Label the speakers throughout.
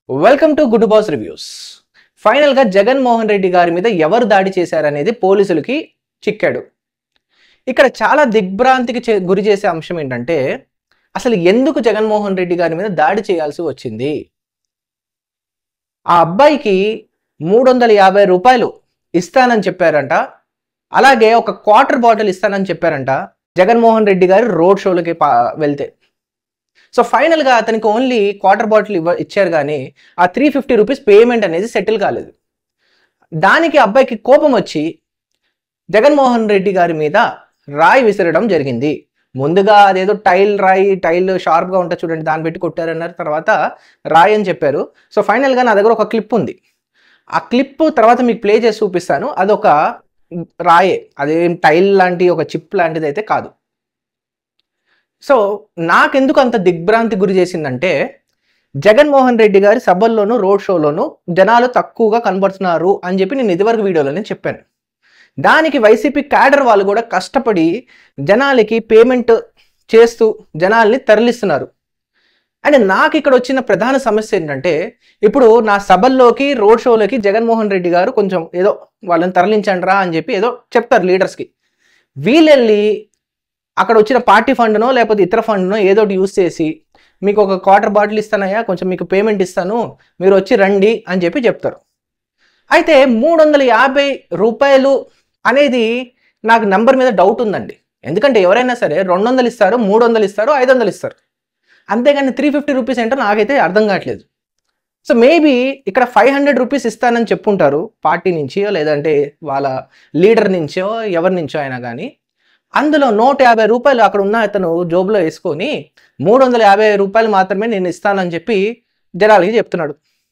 Speaker 1: Welcome to good boss reviews ఫైనల్గా జగన్మోహన్ రెడ్డి గారి మీద ఎవరు దాడి చేశారనేది పోలీసులకి చిక్కాడు ఇక్కడ చాలా దిగ్భ్రాంతికి చే- గురి చేసే అంశం ఏంటంటే అసలు ఎందుకు జగన్మోహన్ రెడ్డి గారి మీద దాడి చేయాల్సి వచ్చింది ఆ అబ్బాయికి మూడు వందల యాభై రూపాయలు ఇస్తానని చెప్పారంట అలాగే ఒక క్వార్టర్ బాటిల్ ఇస్తానని చెప్పారంట జగన్మోహన్ రెడ్డి గారు రోడ్ షోలకి పా వెళ్తే సో ఫైనల్గా అతనికి ఓన్లీ క్వార్టర్ బాటిల్ ఇవ్వ ఇచ్చారు కానీ ఆ త్రీ ఫిఫ్టీ రూపీస్ పేమెంట్ అనేది సెటిల్ కాలేదు దానికి అబ్బాయికి కోపం వచ్చి జగన్మోహన్ రెడ్డి గారి మీద రాయి విసరడం జరిగింది ముందుగా అదేదో టైల్ రాయి టైల్ షార్ప్గా ఉంటుంది చూడండి దాన్ని పెట్టి కొట్టారన్నారు తర్వాత రాయి అని చెప్పారు సో ఫైనల్గా నా దగ్గర ఒక క్లిప్ ఉంది ఆ క్లిప్ తర్వాత మీకు ప్లే చేసి చూపిస్తాను అదొక రాయే అదేం టైల్ లాంటి ఒక చిప్ లాంటిది అయితే కాదు సో నాకెందుకు అంత దిగ్భ్రాంతి గురి చేసిందంటే జగన్మోహన్ రెడ్డి గారి సభల్లోనూ రోడ్ షోలోనూ జనాలు తక్కువగా కనబడుతున్నారు అని చెప్పి నేను ఇదివరకు వీడియోలోనే చెప్పాను దానికి వైసీపీ క్యాడర్ వాళ్ళు కూడా కష్టపడి జనాలకి పేమెంట్ చేస్తూ జనాల్ని తరలిస్తున్నారు అండ్ నాకు ఇక్కడ వచ్చిన ప్రధాన సమస్య ఏంటంటే ఇప్పుడు నా సభల్లోకి రోడ్ షోలోకి జగన్మోహన్ రెడ్డి గారు కొంచెం ఏదో వాళ్ళని తరలించండి రా అని చెప్పి ఏదో చెప్తారు లీడర్స్కి వీళ్ళెళ్ళి అక్కడ వచ్చిన పార్టీ ఫండ్నో లేకపోతే ఇతర ఫండ్నో ఏదో ఒకటి యూస్ చేసి మీకు ఒక క్వార్టర్ బాటిల్ ఇస్తానయ్యా కొంచెం మీకు పేమెంట్ ఇస్తాను మీరు వచ్చి రండి అని చెప్పి చెప్తారు అయితే మూడు వందల యాభై రూపాయలు అనేది నాకు నంబర్ మీద డౌట్ ఉందండి ఎందుకంటే ఎవరైనా సరే రెండు వందలు ఇస్తారు మూడు వందలు ఇస్తారు ఐదు వందలు ఇస్తారు అంతేగాని త్రీ ఫిఫ్టీ రూపీస్ ఏంటో నాకైతే అర్థం కావట్లేదు సో మేబీ ఇక్కడ ఫైవ్ హండ్రెడ్ రూపీస్ ఇస్తానని చెప్పుంటారు పార్టీ నుంచో లేదంటే వాళ్ళ లీడర్ నుంచో ఎవరి నుంచో అయినా కానీ అందులో నూట యాభై రూపాయలు అక్కడ ఉన్న అతను జోబులో వేసుకొని మూడు వందల యాభై రూపాయలు మాత్రమే నేను ఇస్తానని చెప్పి జనాలకి చెప్తున్నాడు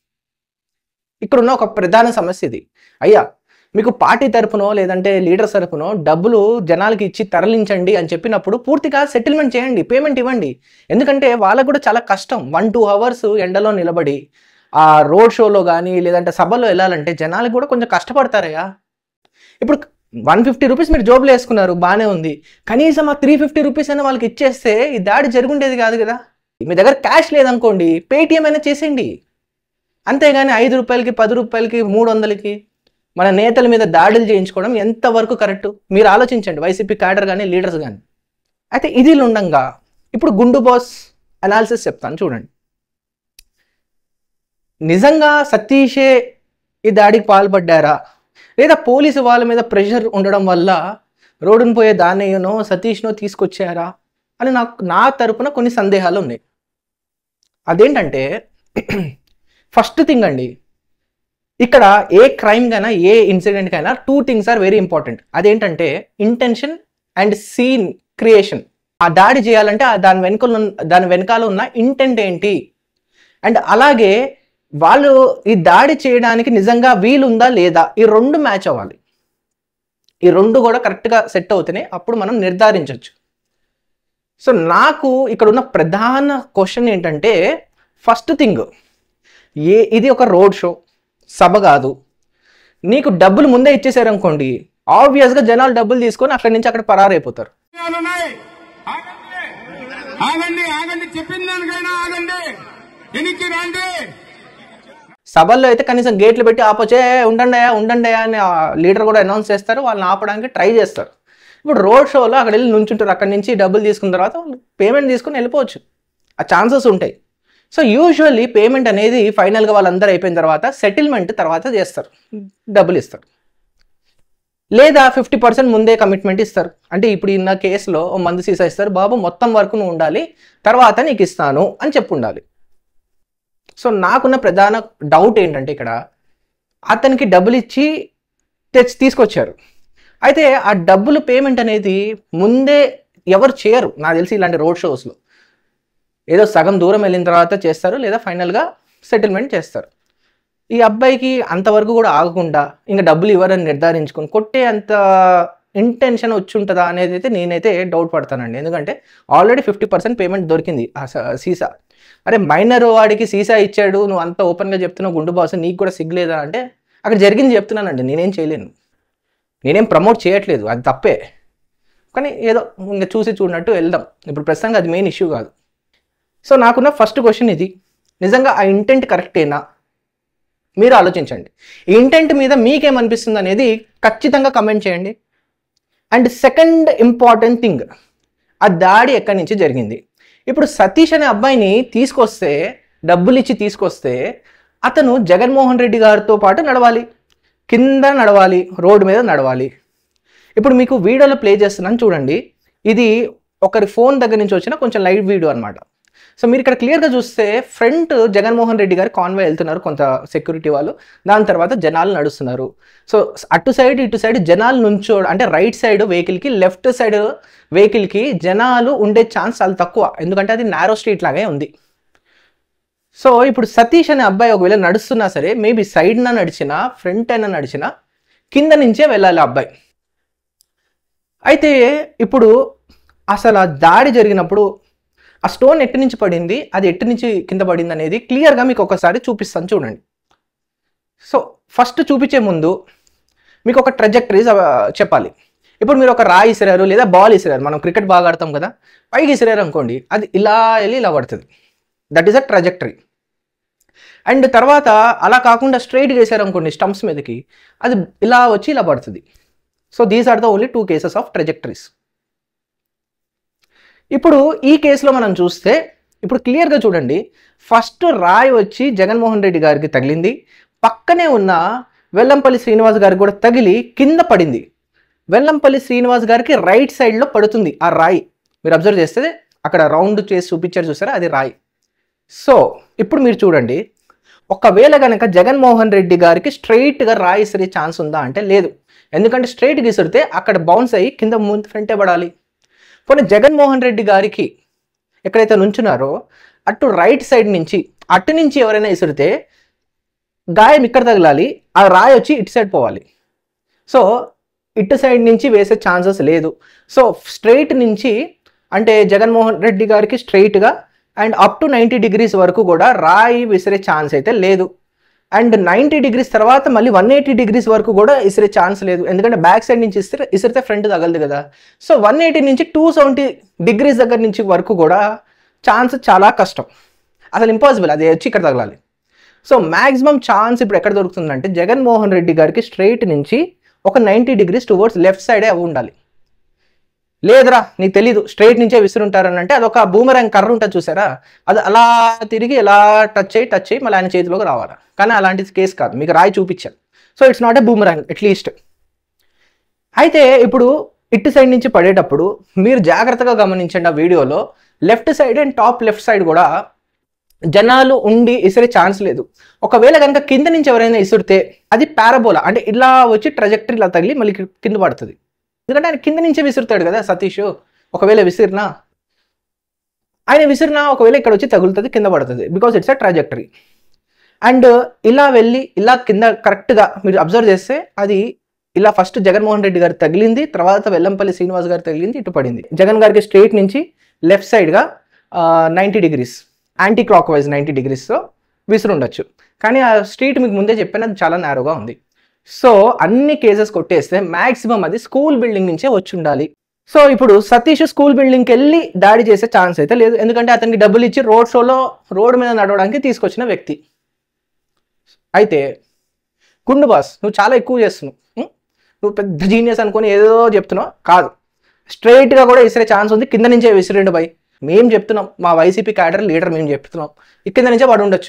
Speaker 1: ఇక్కడ ఉన్న ఒక ప్రధాన సమస్య ఇది అయ్యా మీకు పార్టీ తరపునో లేదంటే లీడర్ తరపునో డబ్బులు జనాలకి ఇచ్చి తరలించండి అని చెప్పినప్పుడు పూర్తిగా సెటిల్మెంట్ చేయండి పేమెంట్ ఇవ్వండి ఎందుకంటే వాళ్ళకు కూడా చాలా కష్టం వన్ టూ అవర్స్ ఎండలో నిలబడి ఆ రోడ్ షోలో కానీ లేదంటే సభలో వెళ్ళాలంటే జనాలకు కూడా కొంచెం కష్టపడతారయ్యా ఇప్పుడు వన్ ఫిఫ్టీ రూపీస్ మీరు జోబులో వేసుకున్నారు బాగానే ఉంది కనీసం ఆ త్రీ ఫిఫ్టీ రూపీస్ అయినా వాళ్ళకి ఇచ్చేస్తే ఈ దాడి జరుగుండేది కాదు కదా మీ దగ్గర క్యాష్ లేదనుకోండి పేటిఎం అయినా చేసేయండి అంతేగాని ఐదు రూపాయలకి పది రూపాయలకి మూడు వందలకి మన నేతల మీద దాడులు చేయించుకోవడం ఎంతవరకు కరెక్ట్ మీరు ఆలోచించండి వైసీపీ క్యాడర్ కానీ లీడర్స్ కానీ అయితే ఇది ఉండంగా ఇప్పుడు గుండు బాస్ అనాలిసిస్ చెప్తాను చూడండి నిజంగా సతీషే ఈ దాడికి పాల్పడ్డారా లేదా పోలీసు వాళ్ళ మీద ప్రెషర్ ఉండడం వల్ల రోడ్డును పోయే దాన్నయ్యనో సతీష్నో తీసుకొచ్చారా అని నాకు నా తరపున కొన్ని సందేహాలు ఉన్నాయి అదేంటంటే ఫస్ట్ థింగ్ అండి ఇక్కడ ఏ క్రైమ్ కైనా ఏ ఇన్సిడెంట్ కైనా two things are very important అదేంటంటే ఇంటెన్షన్ అండ్ సీన్ క్రియేషన్ ఆ దాడి చేయాలంటే ఆ దాని వెనుక దాని వెనకాల ఉన్న ఇంటెంట్ ఏంటి అండ్ అలాగే వాళ్ళు ఈ దాడి చేయడానికి నిజంగా వీలుందా లేదా ఈ రెండు మ్యాచ్ అవ్వాలి ఈ రెండు కూడా కరెక్ట్గా సెట్ అవుతేనే అప్పుడు మనం నిర్ధారించవచ్చు సో నాకు ఇక్కడ ఉన్న ప్రధాన క్వశ్చన్ ఏంటంటే ఫస్ట్ థింగ్ ఏ ఇది ఒక రోడ్ షో సభ కాదు నీకు డబ్బులు ముందే ఇచ్చేసారనుకోండి ఆబ్వియస్గా జనాలు డబ్బులు తీసుకొని అక్కడి నుంచి అక్కడ పరారైపోతారు
Speaker 2: ఉన్నాయి. ఆగండి ఆగండి ఆగండి చెప్పిన దానికైనా ఆగండి వెనక్కి రండి
Speaker 1: సభల్లో అయితే కనీసం గేట్లు పెట్టి ఆపొచ్చే ఉండండి ఉండండి అని లీడర్ కూడా అనౌన్స్ చేస్తారు వాళ్ళని ఆపడానికి ట్రై చేస్తారు ఇప్పుడు రోడ్ షోలో అక్కడ వెళ్ళి నుంచుంటారు అక్కడి నుంచి డబ్బులు తీసుకున్న తర్వాత వాళ్ళు పేమెంట్ తీసుకుని వెళ్ళిపోవచ్చు ఆ ఛాన్సెస్ ఉంటాయి సో యూజువల్లీ పేమెంట్ అనేది ఫైనల్గా వాళ్ళందరూ అయిపోయిన తర్వాత సెటిల్మెంట్ తర్వాత చేస్తారు డబ్బులు ఇస్తారు లేదా ఫిఫ్టీ పర్సెంట్ ముందే కమిట్మెంట్ ఇస్తారు అంటే ఇప్పుడు ఇన్న కేసులో ఓ మందు సీసా ఇస్తారు బాబు మొత్తం వరకు నువ్వు ఉండాలి తర్వాత నీకు ఇస్తాను అని చెప్పు ఉండాలి సో నాకున్న ప్రధాన డౌట్ ఏంటంటే ఇక్కడ అతనికి డబ్బులు ఇచ్చి తెచ్చి తీసుకొచ్చారు అయితే ఆ డబ్బులు పేమెంట్ అనేది ముందే ఎవరు చేయరు నాకు తెలిసి ఇలాంటి రోడ్ షోస్లో ఏదో సగం దూరం వెళ్ళిన తర్వాత చేస్తారు లేదా ఫైనల్గా సెటిల్మెంట్ చేస్తారు ఈ అబ్బాయికి అంతవరకు కూడా ఆగకుండా ఇంకా డబ్బులు ఇవ్వరని నిర్ధారించుకొని కొట్టే అంత ఇంటెన్షన్ వచ్చి ఉంటుందా అనేది అయితే నేనైతే డౌట్ పడతానండి ఎందుకంటే ఆల్రెడీ ఫిఫ్టీ పర్సెంట్ పేమెంట్ దొరికింది ఆ స- సీసా అరే మైనర్ వాడికి సీసా ఇచ్చాడు నువ్వు అంత ఓపెన్గా చెప్తున్నావు గుండు బాస్ నీకు కూడా సిగ్గులేదా అంటే అక్కడ జరిగింది చెప్తున్నానండి నేనేం చేయలేను నేనేం ప్రమోట్ చేయట్లేదు అది తప్పే కానీ ఏదో ఇంకా చూసి చూడనట్టు వెళ్దాం ఇప్పుడు ప్రస్తుతానికి అది మెయిన్ ఇష్యూ కాదు సో నాకున్న ఫస్ట్ క్వశ్చన్ ఇది నిజంగా ఆ ఇంటెంట్ కరెక్టేనా మీరు ఆలోచించండి ఈ ఇంటెంట్ మీద మీకేమనిపిస్తుంది అనేది ఖచ్చితంగా కమెంట్ చేయండి అండ్ సెకండ్ ఇంపార్టెంట్ థింగ్ ఆ దాడి ఎక్కడి నుంచి జరిగింది ఇప్పుడు సతీష్ అనే అబ్బాయిని తీసుకొస్తే డబ్బులు ఇచ్చి తీసుకొస్తే అతను జగన్మోహన్ రెడ్డి గారితో పాటు నడవాలి కింద నడవాలి రోడ్డు మీద నడవాలి ఇప్పుడు మీకు వీడియోలో ప్లే చేస్తున్నాను చూడండి ఇది ఒకరి ఫోన్ దగ్గర నుంచి వచ్చిన కొంచెం లైవ్ వీడియో అనమాట సో మీరు ఇక్కడ క్లియర్గా చూస్తే ఫ్రంట్ జగన్మోహన్ రెడ్డి గారు కాన్వే వెళ్తున్నారు కొంత సెక్యూరిటీ వాళ్ళు దాని తర్వాత జనాలు నడుస్తున్నారు సో అటు సైడ్ ఇటు సైడ్ జనాలు నుంచో అంటే రైట్ సైడ్ వెహికల్కి లెఫ్ట్ సైడ్ వెహికల్కి జనాలు ఉండే ఛాన్స్ చాలా తక్కువ ఎందుకంటే అది నారో స్ట్రీట్ లాగే ఉంది సో ఇప్పుడు సతీష్ అనే అబ్బాయి ఒకవేళ నడుస్తున్నా సరే మేబీ సైడ్న నడిచినా ఫ్రంట్ అయినా నడిచినా కింద నుంచే వెళ్ళాలి ఆ అబ్బాయి అయితే ఇప్పుడు అసలు ఆ దాడి జరిగినప్పుడు ఆ స్టోన్ ఎట్టి నుంచి పడింది అది ఎట్టి నుంచి కింద పడింది అనేది క్లియర్గా మీకు ఒకసారి చూపిస్తాను చూడండి సో ఫస్ట్ చూపించే ముందు మీకు ఒక ట్రజెక్టరీస్ చెప్పాలి ఇప్పుడు మీరు ఒక రాయి ఇసిరారు లేదా బాల్ ఇసిరారు మనం క్రికెట్ బాగా ఆడతాం కదా పైకి ఇసిరారు అనుకోండి అది ఇలా వెళ్ళి ఇలా పడుతుంది that is a trajectory and తర్వాత అలా కాకుండా స్ట్రైట్గా వేసారు అనుకోండి స్టంప్స్ మీదకి అది ఇలా వచ్చి ఇలా పడుతుంది so these are the only two cases of trajectories ఇప్పుడు ఈ కేసులో మనం చూస్తే ఇప్పుడు క్లియర్గా చూడండి ఫస్ట్ రాయి వచ్చి జగన్మోహన్ రెడ్డి గారికి తగిలింది పక్కనే ఉన్న వెల్లంపల్లి శ్రీనివాస్ గారికి కూడా తగిలి కింద పడింది వెల్లంపల్లి శ్రీనివాస్ గారికి రైట్ సైడ్లో పడుతుంది ఆ రాయి మీరు అబ్జర్వ్ చేస్తే అక్కడ రౌండ్ చేసి చూపించారు చూసారా అది రాయి సో ఇప్పుడు మీరు చూడండి ఒకవేళ కనుక జగన్మోహన్ రెడ్డి గారికి స్ట్రైట్గా రాయి ఇసిరే ఛాన్స్ ఉందా అంటే లేదు ఎందుకంటే స్ట్రైట్గా ఇసిరితే అక్కడ బౌన్స్ అయ్యి కింద ముందు ఫ్రంటే పడాలి పోనీ జగన్మోహన్ రెడ్డి గారికి ఎక్కడైతే నుంచున్నారో అటు రైట్ సైడ్ నుంచి అటు నుంచి ఎవరైనా ఇసిరితే గాయం ఇక్కడ తగలాలి ఆ రాయి వచ్చి ఇటు సైడ్ పోవాలి సో ఇటు సైడ్ నుంచి వేసే ఛాన్సెస్ లేదు సో స్ట్రైట్ నుంచి అంటే జగన్మోహన్ రెడ్డి గారికి స్ట్రైట్గా and up to ninety degrees వరకు కూడా రాయి విసిరే ఛాన్స్ అయితే లేదు అండ్ నైంటీ డిగ్రీస్ తర్వాత మళ్ళీ వన్ ఎయిటీ డిగ్రీస్ వరకు కూడా ఇసిరే ఛాన్స్ లేదు ఎందుకంటే బ్యాక్ సైడ్ నుంచి ఇస్తే ఇసిరితే ఫ్రంట్ తగలదు కదా సో వన్ ఎయిటీ నుంచి టూ సెవెంటీ డిగ్రీస్ దగ్గర నుంచి వరకు కూడా ఛాన్స్ చాలా కష్టం అసలు ఇంపాసిబుల్ అది వచ్చి ఇక్కడ తగలాలి సో మ్యాక్సిమం ఛాన్స్ ఇప్పుడు ఎక్కడ దొరుకుతుందంటే జగన్మోహన్ రెడ్డి గారికి స్ట్రైట్ నుంచి ఒక నైంటీ డిగ్రీస్ టువర్డ్స్ లెఫ్ట్ సైడే అవి ఉండాలి లేదురా నీకు తెలీదు స్ట్రైట్ నుంచే విసురుంటారని అంటే అదొక బూమరాంగ్ కర్ర ఉంటుంది చూసారా అది అలా తిరిగి ఎలా టచ్ అయ్యి టచ్ అయ్యి మళ్ళీ ఆయన చేతిలోకి రావాలి కానీ అలాంటి కేసు కాదు మీకు రాయి చూపించాను so it's not a boomerang at least అయితే ఇప్పుడు ఇటు సైడ్ నుంచి పడేటప్పుడు మీరు జాగ్రత్తగా గమనించండి ఆ వీడియోలో left side and top left side కూడా జనాలు ఉండి ఇసిరే ఛాన్స్ లేదు ఒకవేళ కనుక కింద నుంచి ఎవరైనా ఇసురితే అది పారాబోలా అంటే ఇలా వచ్చి ట్రజెక్టరీ ఇలా తగిలి మళ్ళీ కింద పడుతుంది ఎందుకంటే ఆయన కింద నుంచే విసురుతాడు కదా సతీష్ ఒకవేళ విసిరినా ఆయన విసిరినా ఒకవేళ ఇక్కడ వచ్చి తగులుతుంది కింద పడుతుంది because it's a trajectory and ఇలా వెళ్ళి ఇలా కింద కరెక్ట్గా మీరు అబ్జర్వ్ చేస్తే అది ఇలా ఫస్ట్ జగన్మోహన్ రెడ్డి గారు తగిలింది తర్వాత వెల్లంపల్లి శ్రీనివాస్ గారు తగిలింది ఇటు పడింది జగన్ గారికి స్ట్రైట్ నుంచి లెఫ్ట్ సైడ్గా ninety degrees anticlockwise ninety డిగ్రీస్తో విసురుండొచ్చు కానీ ఆ స్ట్రీట్ మీకు ముందే చెప్పాను అది చాలా నేరోగా ఉంది సో అన్ని కేసెస్ కొట్టేస్తే మ్యాక్సిమం అది స్కూల్ బిల్డింగ్ నుంచే వచ్చి ఉండాలి సో ఇప్పుడు సతీష్ స్కూల్ బిల్డింగ్కి వెళ్ళి దాడి చేసే ఛాన్స్ అయితే లేదు ఎందుకంటే అతనికి డబ్బులు ఇచ్చి రోడ్ షోలో రోడ్ మీద నడవడానికి తీసుకొచ్చిన వ్యక్తి అయితే గుండు బాస్ నువ్వు చాలా ఎక్కువ చేస్తున్నావు ఉం? నువ్వు పెద్ద జీనియస్ అనుకొని ఏదో చెప్తున్నావు కాదు స్ట్రైట్గా కూడా విసిరే ఛాన్స్ ఉంది కింద నుంచే విసిరేండు బై మేము చెప్తున్నాం మా వైసీపీ క్యాడర్ లీడర్ మేము చెప్తున్నాం ఈ కింద నుంచే పడి ఉండొచ్చు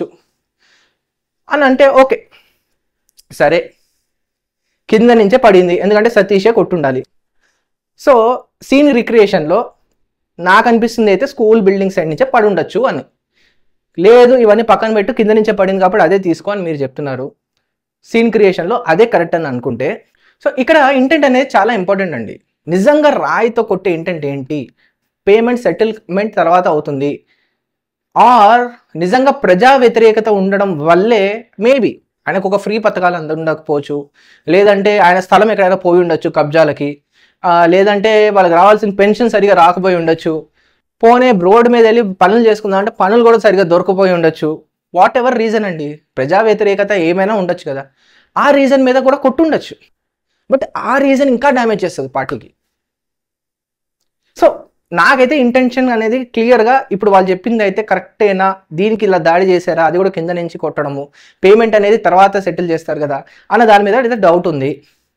Speaker 1: అని అంటే ఓకే సరే కింద నుంచే పడింది ఎందుకంటే సతీషే కొట్టుండాలి సో సీన్ రిక్రియేషన్లో నాకు అనిపిస్తుంది అయితే స్కూల్ బిల్డింగ్ సైడ్ నుంచే పడి ఉండొచ్చు అని లేదు ఇవన్నీ పక్కన పెట్టు కింద నుంచే పడింది కాబట్టి అదే తీసుకో అని మీరు చెప్తున్నారు సీన్ క్రియేషన్లో అదే కరెక్ట్ అని అనుకుంటే సో ఇక్కడ ఇంటెంట్ అనేది చాలా ఇంపార్టెంట్ అండి నిజంగా రాయితో కొట్టే ఇంటెంట్ ఏంటి పేమెంట్ సెటిల్మెంట్ తర్వాత అవుతుంది ఆర్ నిజంగా ప్రజా వ్యతిరేకత ఉండడం వల్లే మేబీ ఆయనకు ఒక ఫ్రీ పథకాలు అంద ఉండకపోవచ్చు లేదంటే ఆయన స్థలం ఎక్కడైనా పోయి ఉండొచ్చు కబ్జాలకి ఆ, లేదంటే వాళ్ళకి రావాల్సిన పెన్షన్ సరిగా రాకపోయి ఉండొచ్చు పోనే రోడ్డు మీద వెళ్ళి పనులు చేసుకుందాం అంటే పనులు కూడా సరిగా దొరకపోయి ఉండొచ్చు వాట్ ఎవర్ రీజన్ అండి ప్రజా వ్యతిరేకత ఏమైనా ఉండొచ్చు కదా ఆ రీజన్ మీద కూడా కొట్టుండొచ్చు బట్ ఆ రీజన్ ఇంకా డ్యామేజ్ చేస్తుంది పార్టీకి సో నాకైతే ఇంటెన్షన్ అనేది క్లియర్గా ఇప్పుడు వాళ్ళు చెప్పింది అయితే కరెక్టేనా దీనికి ఇలా దాడి చేశారా అది కూడా కింద నుంచి కొట్టడము పేమెంట్ అనేది తర్వాత సెటిల్ చేస్తారు కదా అన్న దాని మీద అయితే డౌట్ ఉంది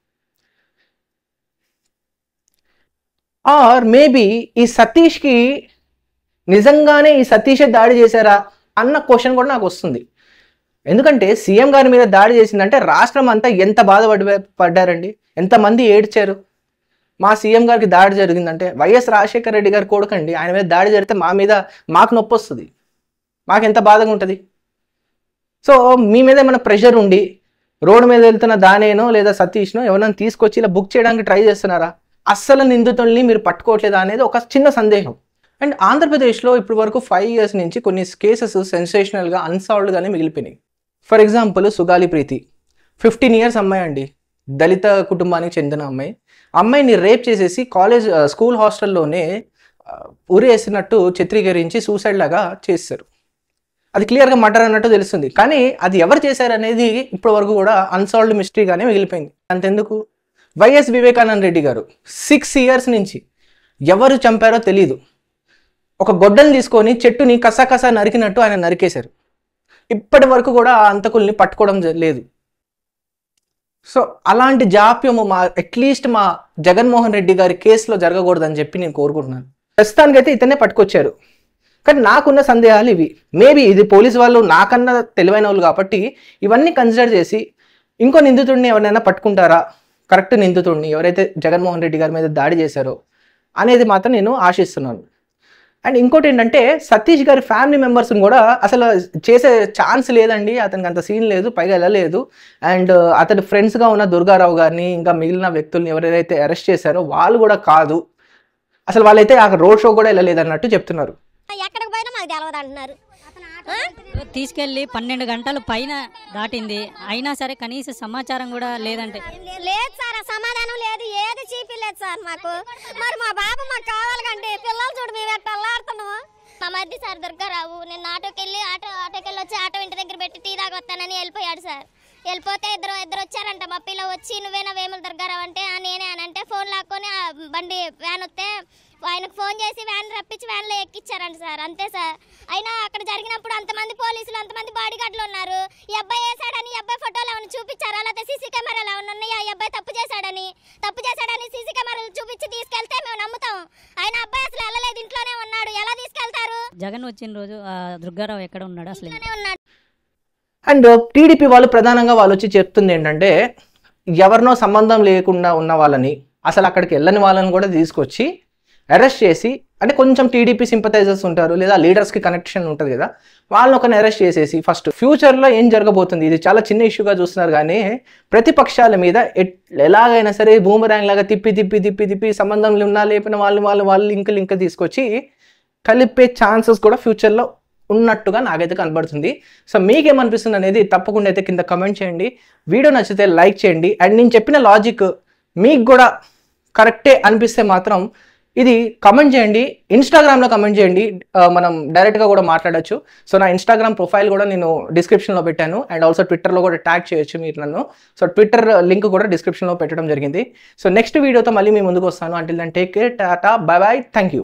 Speaker 1: ఆర్ మేబీ ఈ సతీష్కి నిజంగానే ఈ సతీషే దాడి చేశారా అన్న క్వశ్చన్ కూడా నాకు వస్తుంది ఎందుకంటే సీఎం గారి మీద దాడి చేసిందంటే రాష్ట్రం అంతా ఎంత బాధపడి పడ్డారండి ఎంతమంది ఏడ్చారు మా సీఎం గారికి దాడి జరిగిందంటే వైఎస్ రాజశేఖర రెడ్డి గారి కొడుకండి ఆయన మీద దాడి జరిగితే మా మీద మాకు నొప్పి వస్తుంది మాకు ఎంత బాధగా ఉంటుంది సో మీ మీద ఏమైనా ప్రెషర్ ఉండి రోడ్డు మీద వెళ్తున్న దానేనో లేదా సతీష్నో ఎవరైనా తీసుకొచ్చి ఇలా బుక్ చేయడానికి ట్రై చేస్తున్నారా అస్సలు నిందితుల్ని మీరు పట్టుకోవట్లేదా అనేది ఒక చిన్న సందేహం అండ్ ఆంధ్రప్రదేశ్లో ఇప్పటి వరకు ఫైవ్ ఇయర్స్ నుంచి కొన్ని కేసెస్ సెన్సేషనల్గా అన్సాల్వ్డ్గానే మిగిలిపోయినాయి for example Sugali Preethi fifteen years అమ్మాయి అండి దళిత కుటుంబానికి చెందిన అమ్మాయి అమ్మాయిని రేప్ చేసేసి కాలేజ్ ఆ, స్కూల్ హాస్టల్లోనే ఆ, ఉరేసినట్టు చిత్రీకరించి సూసైడ్ లాగా చేస్తారు అది క్లియర్గా మర్డర్ అన్నట్టు తెలుస్తుంది కానీ అది ఎవరు చేశారు అనేది ఇప్పటి వరకు కూడా అన్సాల్వ్డ్ మిస్టరీగానే మిగిలిపోయింది అంతెందుకు వైఎస్ వివేకానంద రెడ్డి గారు సిక్స్ ఇయర్స్ నుంచి ఎవరు చంపారో తెలియదు ఒక గొడ్డలు తీసుకొని చెట్టుని కసకస నరికినట్టు ఆయన నరికేశారు ఇప్పటి వరకు కూడా ఆ అంతకుల్ని పట్టుకోవడం జ- లేదు సో అలాంటి జాప్యము మా అట్లీస్ట్ మా జగన్మోహన్ రెడ్డి గారి కేసులో జరగకూడదని చెప్పి నేను కోరుకుంటున్నాను ప్రస్తుతానికైతే ఇతనే పట్టుకొచ్చారు కానీ నాకున్న సందేహాలు ఇవి మేబీ ఇది పోలీస్ వాళ్ళు నాకన్నా తెలివైన వాళ్ళు కాబట్టి ఇవన్నీ కన్సిడర్ చేసి ఇంకో నిందితుడిని ఎవరైనా పట్టుకుంటారా కరెక్ట్ నిందితుడిని ఎవరైతే జగన్మోహన్ రెడ్డి గారి మీద దాడి చేశారో అనేది మాత్రం నేను ఆశిస్తున్నాను అండ్ ఇంకోటి ఏంటంటే సతీష్ గారి ఫ్యామిలీ మెంబర్స్ని కూడా అసలు చేసే ఛాన్స్ లేదండి అతనికి అంత సీన్ లేదు పైగా వెళ్ళలేదు అండ్ అతని ఫ్రెండ్స్గా ఉన్న దుర్గారావు గారిని ఇంకా మిగిలిన వ్యక్తుల్ని ఎవరైతే అరెస్ట్ చేశారో వాళ్ళు కూడా కాదు అసలు వాళ్ళైతే ఆ రోడ్ షో కూడా వెళ్ళలేదు అన్నట్టు చెప్తున్నారు
Speaker 3: ఎక్కడికి పోయినా మాకు తెలవదు అంటున్నారు ఆ?
Speaker 4: తీసుకెళ్లి పన్నెండు గంటల పైన దాటింది అయినా సరే కనీస సమాచారం కూడా లేదంటే
Speaker 3: లేదు సార్ ఆ సమాధానం లేదు ఏది చూపిలేదు సార్ మాకు మరి మా బాబు మాకు కావాలి కండి పిల్లలు చూడు మేము ఎట్లా అల్లాడుతున్నాము మా మధ్య సార్ దుర్గారావు నేను ఆటోకి వెళ్ళి ఆటో ఆటోకి వెళ్ళి వచ్చి ఆటో ఇంటి దగ్గర పెట్టి టీ దాకా వస్తానని వెళ్ళిపోయాడు సార్ వెళ్ళిపోతే ఇద్దరు ఇద్దరు వచ్చారంట మా పిల్ల వచ్చి నువ్వేనా వేముల దుర్గారావు అంటే "ఆ, నేనే అని అంటే ఫోన్ లాక్కొని ఆ బండి వ్యాన్ వస్తే ఆయనకు ఫోన్ చేసి వ్యాన్ రప్పించి వ్యాన్లో ఎక్కిచ్చారంట సార్ అంతే సార్ అయినా అక్కడ జరిగినప్పుడు అంతమంది పోలీసులు అంతమంది బాడీ గార్డులు ఉన్నారు ఈ అబ్బాయి వేసాడని ఈ అబ్బాయి ఫోటోలు ఏమైనా చూపించారా లేకపోతే సీసీ కెమెరాలు ఏమైనా ఉన్నాయా ఈ అబ్బాయి తప్పు చేశాడని తప్పు చేశాడని సీసీ కెమెరాలు చూపించి తీసుకెళ్తే మేము నమ్ముతాం ఆయన అబ్బాయి అసలు వెళ్ళలేదు ఇంట్లోనే ఉన్నాడు ఎలా తీసుకెళ్తారు
Speaker 4: జగన్ వచ్చిన రోజు ఆ దుర్గారావు ఎక్కడ ఉన్నాడు అసలు
Speaker 3: ఇంట్లోనే ఉన్నాడు
Speaker 1: అండ్ టీడీపీ వాళ్ళు ప్రధానంగా వాళ్ళు వచ్చి చెప్తుంది ఏంటంటే ఎవరినో సంబంధం లేకుండా ఉన్న వాళ్ళని అసలు అక్కడికి వెళ్ళని వాళ్ళని కూడా తీసుకొచ్చి అరెస్ట్ చేసి అంటే కొంచెం టీడీపీ సింపథైజర్స్ ఉంటారు లేదా లీడర్స్కి కనెక్షన్ ఉంటుంది కదా వాళ్ళని ఒకరిని అరెస్ట్ చేసేసి ఫస్ట్ ఫ్యూచర్లో ఏం జరగబోతుంది ఇది చాలా చిన్న ఇష్యూగా చూస్తున్నారు కానీ ప్రతిపక్షాల మీద ఎట్ ఎలాగైనా సరే బూమరాంగ్ లాగా తిప్పి తిప్పి తిప్పి తిప్పి సంబంధం ఉన్నా లేపిన వాళ్ళు వాళ్ళు వాళ్ళు లింక్ లింక్ తీసుకొచ్చి కలిపే ఛాన్సెస్ కూడా ఫ్యూచర్లో ఉన్నట్టుగా నాకైతే కనబడుతుంది సో మీకేమనిపిస్తుంది అనేది తప్పకుండా అయితే కింద కమెంట్ చేయండి వీడియో నచ్చితే లైక్ చేయండి అండ్ నేను చెప్పిన లాజిక్ మీకు కూడా కరెక్టే అనిపిస్తే మాత్రం ఇది కమెంట్ చేయండి ఇన్స్టాగ్రామ్లో కమెంట్ చేయండి ఆ, మనం డైరెక్ట్గా కూడా మాట్లాడొచ్చు సో నా ఇన్స్టాగ్రామ్ ప్రొఫైల్ కూడా నేను డిస్క్రిప్షన్లో పెట్టాను అండ్ ఆల్సో ట్విట్టర్లో కూడా ట్యాగ్ చేయొచ్చు మీరు నన్ను సో ట్విట్టర్ లింక్ కూడా డిస్క్రిప్షన్లో పెట్టడం జరిగింది సో నెక్స్ట్ వీడియోతో మళ్ళీ మీ ముందుకు వస్తాను until then take care tata bye bye thank you